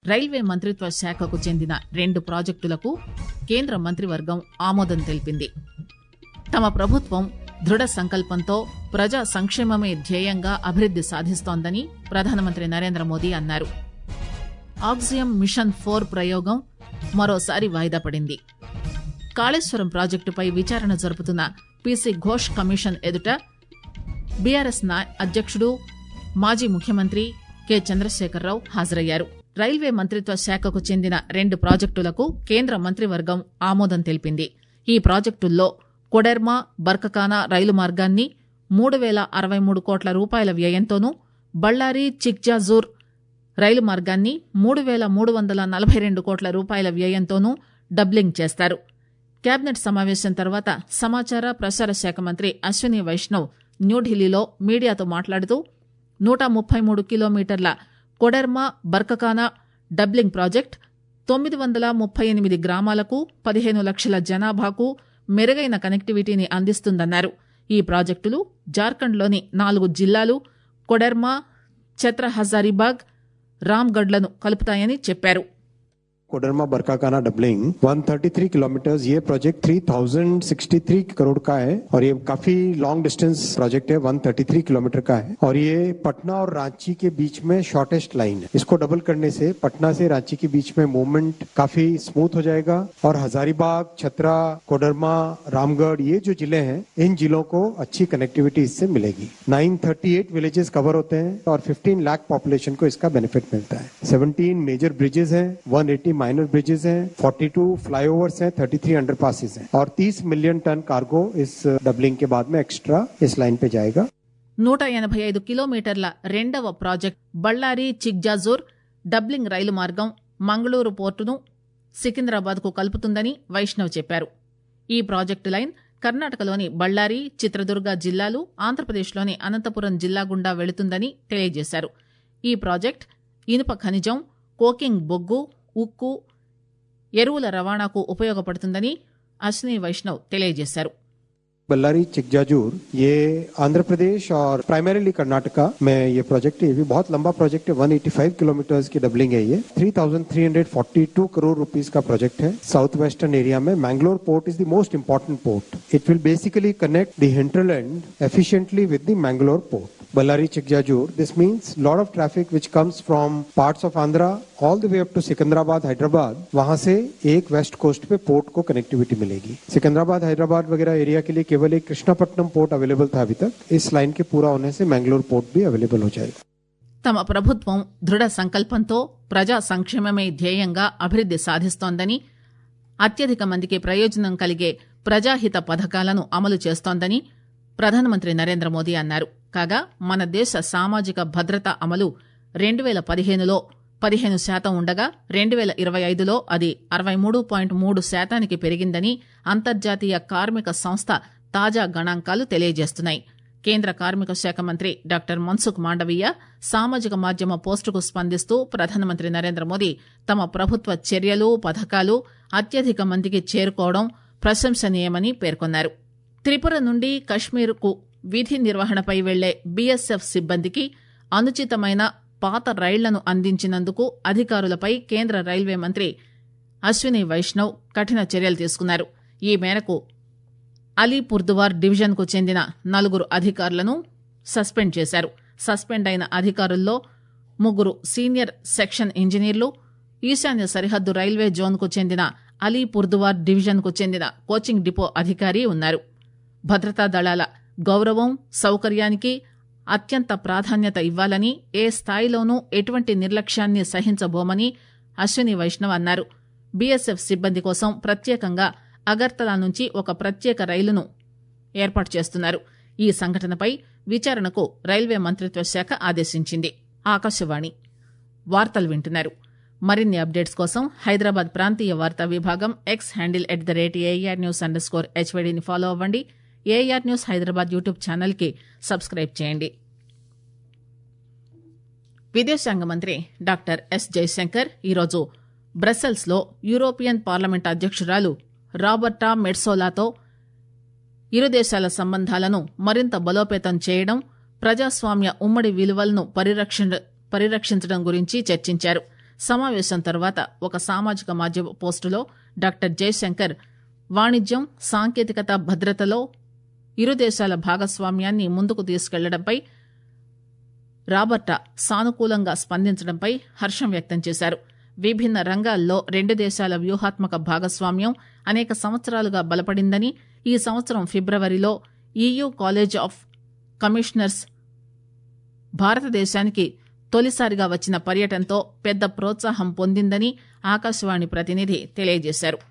Railway మంత్రిత్వ శాఖకు చెందిన రెండు ప్రాజెక్టులకు కేంద్ర మంత్రివర్గం ఆమోదం తెలిపింది తమ ప్రభుత్వం దృఢ సంకల్పంతో ప్రజా సంక్షేమమే ధ్యేయంగా అభివృద్ది సాధిస్తోందని ప్రధానమంత్రి నరేంద్ర మోదీ అన్నారు ఆక్సియం మిషన్ ఫోర్ ప్రయోగం మరోసారి వాయిదా పడింది కాళేశ్వరం ప్రాజెక్టుపై విచారణ జరుపుతున్న పీసీ ఘోష్ కమిషన్ ఎదుట బీఆర్ఎస్ నా అధ్యక్షుడు మాజీ ముఖ్యమంత్రి కె చంద్రశేఖరరావు హాజరయ్యారు రైల్వే మంత్రిత్వ శాఖకు చెందిన రెండు ప్రాజెక్టులకు కేంద్ర మంత్రివర్గం ఆమోదం తెలిపింది ఈ ప్రాజెక్టుల్లో కొడెర్మా బర్కకానా రైలు మార్గాన్ని మూడు వేల అరవై మూడు కోట్ల రూపాయల వ్యయంతోనూ బళ్ళారి చిక్జాజూర్ రైలు మార్గాన్ని మూడు వేల మూడు వందల నలభై రెండు కోట్ల రూపాయల వ్యయంతోనూ డబ్లింగ్ చేస్తారు కేబినెట్ సమావేశం తర్వాత సమాచార ప్రసార శాఖ మంత్రి అశ్విని వైష్ణవ్ న్యూఢిల్లీలో మీడియాతో మాట్లాడుతూ నూట ముప్పై మూడు కిలోమీటర్ల కొడెర్మా బర్కకానా డబ్లింగ్ ప్రాజెక్ట్ తొమ్మిది వందల ముప్పై ఎనిమిది గ్రామాలకు పదిహేను లక్షల జనాభాకు మెరుగైన కనెక్టివిటీని అందిస్తుందన్నారు ఈ ప్రాజెక్టులు జార్ఖండ్లోని నాలుగు జిల్లాలు కొడెర్మా ఛత్ర హజారీబాగ్ రామ్గఢ్లను కలుపుతాయని చెప్పారు कोडरमा बरकाकाना डबलिंग 133 किलोमीटर ये प्रोजेक्ट 3063 करोड़ का है और ये काफी लॉन्ग डिस्टेंस प्रोजेक्ट है 133 किलोमीटर का है और ये पटना और रांची के बीच में शॉर्टेस्ट लाइन है इसको डबल करने से पटना से रांची के बीच में मूवमेंट काफी स्मूथ हो जाएगा और हजारीबाग छतरा कोडरमा रामगढ़ ये जो जिले हैं इन जिलों को अच्छी कनेक्टिविटी इससे मिलेगी 938 विलेजेस कवर होते हैं और 15 लाख पॉपुलेशन को इसका बेनिफिट मिलता है 17 मेजर ब्रिजेस हैं 180 माइनर ब्रिजेस हैं 42 फ्लाईओवर्स हैं 33 अंडरपासेस हैं और 30 मिलियन टन कार्गो इस डबलिंग के बाद में एक्स्ट्रा इस लाइन पे जाएगा నూట ఎనభై ఐదు కిలోమీటర్ల రెండవ project Ballari Chikjajur doubling rail మార్గం మంగళూరు పోర్టును సికింద్రాబాద్కు కలుపుతుందని వైష్ణవ్ చెప్పారు ఈ ప్రాజెక్టు లైన్ కర్ణాటకలోని బళ్ళారి చిత్రదుర్గ జిల్లాలు ఆంధ్రప్రదేశ్లోని అనంతపురం జిల్లా గుండా వెళుతుందని తెలియజేశారు ఈ ప్రాజెక్ట్ ఇనుప ఖనిజం కోకింగ్ బొగ్గు ఉక్కు ఎరువుల రవాణాకు ఉపయోగపడుతుందని అశ్విని వైష్ణవ్ తెలియజేశారు बल्लारी चिकजाजूर ये आंध्र प्रदेश और प्राइमरीली कर्नाटका में ये प्रोजेक्ट है ये भी बहुत लंबा प्रोजेक्ट है 185 किलोमीटर की डबलिंग है ये 3,342 करोड़ रुपीस का प्रोजेक्ट है साउथ वेस्टर्न एरिया में Mangalore port is the most important port it will basically connect the hinterland efficiently with the Mangalore port Ballari Chikjajur. This means lot of traffic which comes from parts of Andhra all the way up to Sikandrabad, Hyderabad. वहां से एक west coast पे port को connectivity मिलेगी सिकंदराबाद हैदराबाद वगैरह area के लिए केवल एक कृष्णापट्टनम पोर्ट अवेलेबल था अभी तक इस लाइन के पूरा होने से मैंगलोर पोर्ट भी अवेलेबल हो जाएगा తమ ప్రభుత్వం దృఢ సంకల్పంతో ప్రజా సంక్షేమమే ధ్యేయంగా అభివృద్ది సాధిస్తోందని అత్యధిక మందికి ప్రయోజనం కలిగే ప్రజాహిత పథకాలను అమలు చేస్తోందని ప్రధానమంత్రి నరేంద్ర మోదీ అన్నారు కాగా మన దేశ సామాజిక భద్రత అమలు రెండు వేల పదిహేనులో పదిహేను శాతం ఉండగా రెండు వేల ఇరవై ఐదులో అది అరవై మూడు పాయింట్ మూడు శాతానికి పెరిగిందని అంతర్జాతీయ కార్మిక సంస్థ తాజా గణాంకాలు తెలియజేస్తున్నాయి కేంద్ర కార్మిక శాఖ మంత్రి డాక్టర్ మన్సుఖ్ మాండవీయ సామాజిక మాధ్యమ పోస్టుకు స్పందిస్తూ ప్రధానమంత్రి నరేంద్ర మోదీ తమ ప్రభుత్వ చర్యలు పథకాలు అత్యధిక మందికి చేరుకోవడం ప్రశంసనీయమని పేర్కొన్నారు త్రిపుర నుండి కశ్మీర్కు విధి నిర్వహణపై వెళ్లే బీఎస్ఎఫ్ సిబ్బందికి అనుచితమైన పాత రైళ్లను అందించినందుకు అధికారులపై కేంద్ర రైల్వే మంత్రి అశ్విని వైష్ణవ్ కఠిన చర్యలు తీసుకున్నారు ఈ మేరకు అలీపుర్దువార్ డివిజన్కు చెందిన నలుగురు అధికారులను సస్పెండ్ చేశారు సస్పెండ్ అయిన అధికారుల్లో ముగ్గురు సీనియర్ సెక్షన్ ఇంజనీర్లు ఈశాన్య సరిహద్దు రైల్వే జోన్కు చెందిన అలీపుర్దువార్ డివిజన్కు చెందిన కోచింగ్ డిపో అధికారి ఉన్నారు భద్రతా దళాల గౌరవం సౌకర్యానికి అత్యంత ప్రాధాన్యత ఇవ్వాలని ఏ స్థాయిలోనూ ఎటువంటి నిర్లక్ష్యాన్ని సహించబోమని అశ్విని వైష్ణవ్ అన్నారు బీఎస్ఎఫ్ సిబ్బంది కోసం ప్రత్యేకంగా అగర్తలా నుంచి ఒక ప్రత్యేక రైలును ఏర్పాటు చేస్తున్నారు ఈ సంఘటనపై విచారణకు రైల్వే మంత్రిత్వ శాఖ ఆదేశించింది ఆకాశవాణి వార్తలు వింటున్నారు మరిన్ని అప్డేట్స్ కోసం హైదరాబాద్ ప్రాంతీయ వార్తా విభాగం X handle at the rate AR news under score హెచ్వైడీని ఫాలో అవ్వండి AR news Hyderabad YouTube channel కి సబ్స్క్రైబ్ చేయండి విదేశాంగ మంత్రి డాక్టర్ ఎస్ జైశంకర్ ఈరోజు బ్రసెల్స్ లో యూరోపియన్ పార్లమెంట్ అధ్యక్షురాలు రాబర్టా మెడ్సోలాతో ఇరు దేశాల సంబంధాలను మరింత బలోపేతం చేయడం ప్రజాస్వామ్య ఉమ్మడి విలువలను పరిరక్షించడం గురించి చర్చించారు సమావేశం తర్వాత ఒక సామాజిక మాధ్యమ పోస్టులో డాక్టర్ జయశంకర్ వాణిజ్యం సాంకేతికత భద్రతలో ఇరు దేశాల భాగస్వామ్యాన్ని ముందుకు తీసుకెళ్లడంపై రాబర్టా సానుకూలంగా స్పందించడంపై హర్షం వ్యక్తం చేశారు విభిన్న రంగాల్లో రెండు దేశాల వ్యూహాత్మక భాగస్వామ్యం అనేక సంవత్సరాలుగా బలపడిందని ఈ సంవత్సరం ఫిబ్రవరిలో ఈయూ కాలేజ్ ఆఫ్ కమిషనర్స్ భారతదేశానికి తొలిసారిగా వచ్చిన పర్యటనతో పెద్ద ప్రోత్సాహం పొందిందని ఆకాశవాణి ప్రతినిధి తెలియజేశారు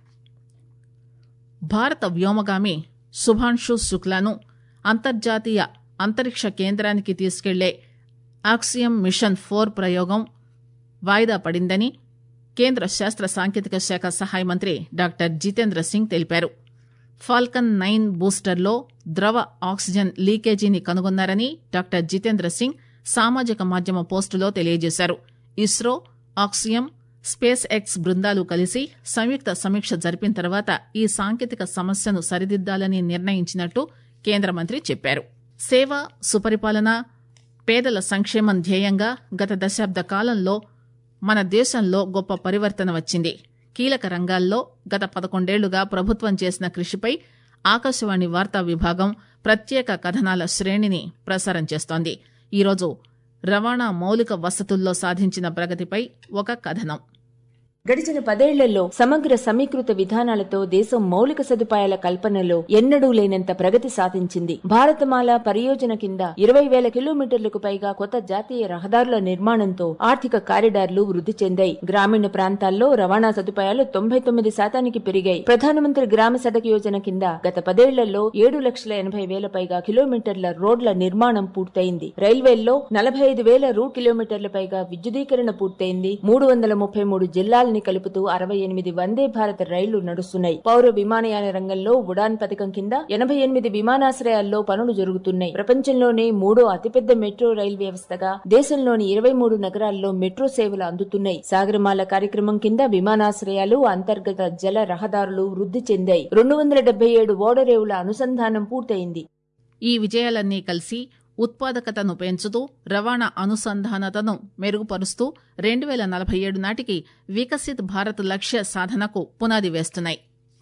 భారత వ్యోమగామి శుభాన్షు శుక్లాను అంతర్జాతీయ అంతరిక్ష కేంద్రానికి తీసుకెళ్లే ఆక్సియం మిషన్ ఫోర్ ప్రయోగం వాయిదా పడిందని కేంద్ర శాస్త్ర సాంకేతిక శాఖ సహాయ మంత్రి డాక్టర్ జితేంద్ర సింగ్ తెలిపారు ఫాల్కన్ నైన్ బూస్టర్లో ద్రవ ఆక్సిజన్ లీకేజీని కనుగొన్నారని డాక్టర్ జితేంద్ర సింగ్ సామాజిక మాధ్యమ పోస్టులో తెలియజేశారు ఇస్రో ఆక్సియం స్పేస్ ఎక్స్ బృందాలు కలిసి సంయుక్త సమీక్ష జరిపిన తర్వాత ఈ సాంకేతిక సమస్యను సరిదిద్దాలని నిర్ణయించినట్టు కేంద్ర మంత్రి చెప్పారు సేవ సుపరిపాలన పేదల సంక్షేమం ధ్యేయంగా గత దశాబ్ద కాలంలో మన దేశంలో గొప్ప పరివర్తన వచ్చింది కీలక రంగాల్లో గత పదకొండేళ్లుగా ప్రభుత్వం చేసిన కృషిపై ఆకాశవాణి వార్తా విభాగం ప్రత్యేక కథనాల శ్రేణిని ప్రసారం చేస్తోంది ఈరోజు రవాణా మౌలిక వసతుల్లో సాధించిన ప్రగతిపై ఒక కథనం గడిచిన పదేళ్లలో సమగ్ర సమీకృత విధానాలతో దేశం మౌలిక సదుపాయాల కల్పనలో ఎన్నడూ లేనంత ప్రగతి సాధించింది భారతమాల పరియోజన కింద ఇరవై వేల కిలోమీటర్లకు పైగా కొత్త జాతీయ రహదారుల నిర్మాణంతో ఆర్థిక కారిడార్లు వృద్ధి చెందాయి గ్రామీణ ప్రాంతాల్లో రవాణా సదుపాయాలు తొంభై తొమ్మిది శాతానికి పెరిగాయి ప్రధానమంత్రి గ్రామ సడక్ యోజన కింద గత పదేళ్లలో ఏడు లక్షల ఎనభై వేల పైగా కిలోమీటర్ల రోడ్ల నిర్మాణం పూర్తయింది రైల్వేల్లో నలభై ఐదు వేల రూ కిలోమీటర్ల పైగా విద్యుదీకరణ పూర్తయింది మూడు వందల ముప్పై మూడు జిల్లాల్ని కలుపుతూ అరవై ఎనిమిది వందే భారత్ రైళ్లు నడుస్తున్నాయి పౌర విమానయాన రంగంలో ఉడాన్ పథకం కింద ఎనభై ఎనిమిది విమానాశ్రయాల్లో పనులు జరుగుతున్నాయి ప్రపంచంలోనే మూడో అతిపెద్ద మెట్రో రైలు వ్యవస్థగా దేశంలోని ఇరవై మూడు నగరాల్లో మెట్రో సేవలు అందుతున్నాయి సాగరమాల కార్యక్రమం కింద విమానాశ్రయాలు అంతర్గత జల రహదారులు వృద్ధి చెందాయి రెండు వందల డెబ్బై ఏడు ఓడరేవుల అనుసంధానం పూర్తయింది ఈ విజయాలన్నీ కలిసి ఉత్పాదకతను పెంచుతూ రవాణా అనుసంధానతను మెరుగుపరుస్తూ రెండు వేల నలభై ఏడు నాటికి వికసిత్ భారత్ లక్ష్య సాధనకు పునాది వేస్తున్నాయి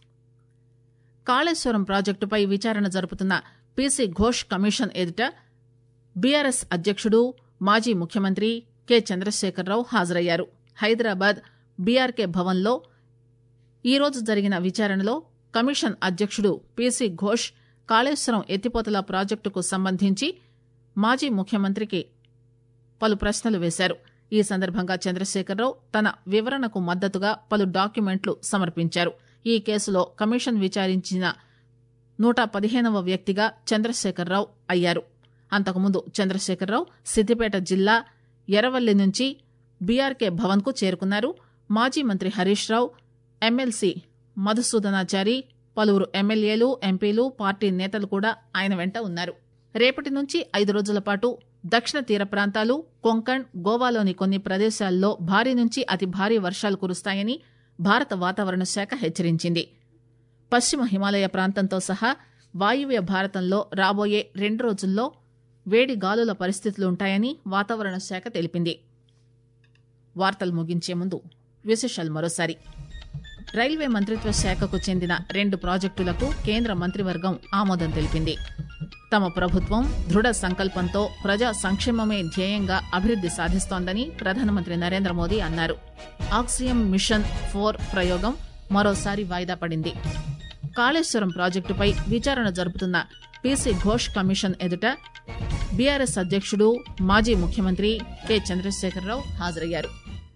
కాళేశ్వరం ప్రాజెక్టుపై విచారణ జరుపుతున్న పీసీ ఘోష్ కమిషన్ ఎదుట బీఆర్ఎస్ అధ్యక్షుడు మాజీ ముఖ్యమంత్రి కె చంద్రశేఖరరావు హాజరయ్యారు హైదరాబాద్ బీఆర్కే భవన్లో ఈరోజు జరిగిన విచారణలో కమిషన్ అధ్యక్షుడు పీసీ ఘోష్ కాళేశ్వరం ఎత్తిపోతల ప్రాజెక్టుకు సంబంధించి మాజీ ముఖ్యమంత్రికి పలు ప్రశ్నలు వేశారు ఈ సందర్భంగా చంద్రశేఖరరావు తన వివరణకు మద్దతుగా పలు డాక్యుమెంట్లు సమర్పించారు ఈ కేసులో కమిషన్ విచారించిన నూట పదిహేనవ వ్యక్తిగా చంద్రశేఖరరావు అయ్యారు అంతకుముందు చంద్రశేఖరరావు సిద్దిపేట జిల్లా ఎర్రవల్లి నుంచి బీఆర్కే భవన్కు చేరుకున్నారు మాజీ మంత్రి హరీష్ రావు ఎమ్మెల్సీ మధుసూదనాచారి పలువురు ఎమ్మెల్యేలు ఎంపీలు పార్టీ నేతలు కూడా ఆయన వెంట ఉన్నారు రేపటి నుంచి ఐదు రోజుల పాటు దక్షిణ తీర ప్రాంతాలు కొంకణ్ గోవాలోని కొన్ని ప్రదేశాల్లో భారీ నుంచి అతి భారీ వర్షాలు కురుస్తాయని భారత వాతావరణ శాఖ హెచ్చరించింది పశ్చిమ హిమాలయ ప్రాంతంతో సహా వాయువ్య భారతంలో రాబోయే రెండు రోజుల్లో వేడి గాలుల పరిస్థితులుంటాయని వాతావరణ శాఖ తెలిపింది వార్తలు ముగించే ముందు విశేషాలు మరోసారి రైల్వే మంత్రిత్వ శాఖకు చెందిన రెండు ప్రాజెక్టులకు కేంద్ర మంత్రివర్గం ఆమోదం తెలిపింది తమ ప్రభుత్వం దృఢ సంకల్పంతో ప్రజా సంక్షేమమే ధ్యేయంగా అభివృద్ది సాధిస్తోందని ప్రధానమంత్రి నరేంద్ర మోదీ అన్నారు ఆక్సియం మిషన్ ఫోర్ ప్రయోగం మరోసారి వాయిదా పడింది కాళేశ్వరం ప్రాజెక్టుపై విచారణ జరుపుతున్న పీసీ ఘోష్ కమిషన్ ఎదుట బీఆర్ఎస్ అధ్యక్షుడు మాజీ ముఖ్యమంత్రి కె చంద్రశేఖరరావు హాజరయ్యారు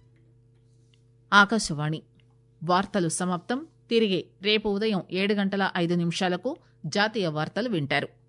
ఆకాశవాణి వార్తలు సమాప్తం తిరిగి రేపు ఉదయం ఏడు గంటల ఐదు నిమిషాలకు జాతీయ వార్తలు వింటారు